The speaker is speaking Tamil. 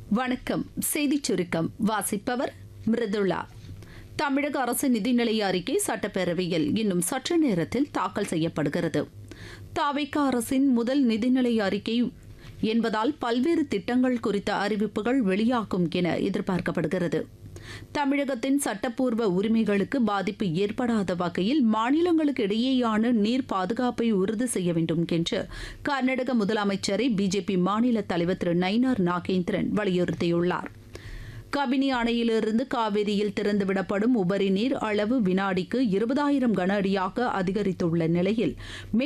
வணக்கம் செய்திச் சுருக்கம் வாசிப்பவர் மிருதுளா தமிழக அரசு நிதிநிலை அறிக்கை சட்டப்பேரவையில் இன்னும் சற்று நேரத்தில் தாக்கல் செய்யப்படுகிறது தாவேக்கா அரசின் முதல் நிதிநிலை அறிக்கை என்பதால் பல்வேறு திட்டங்கள் குறித்த அறிவிப்புகள் வெளியாகும் என எதிர்பார்க்கப்படுகிறது தமிழகத்தின் சட்டப்பூர்வ உரிமைகளுக்கு பாதிப்பு ஏற்படாத வகையில் மாநிலங்களுக்கு இடையேயான நீர் பாதுகாப்பை உறுதி செய்ய வேண்டும் என்று கர்நாடக முதலமைச்சரை பிஜேபி மாநில தலைவர் திரு நயினார் நாகேந்திரன் வலியுறுத்தியுள்ளார் கபினி அணையிலிருந்து காவிரியில் திறந்துவிடப்படும் உபரி நீர் அளவு வினாடிக்கு இருபதாயிரம் கன அடியாக அதிகரித்துள்ள நிலையில்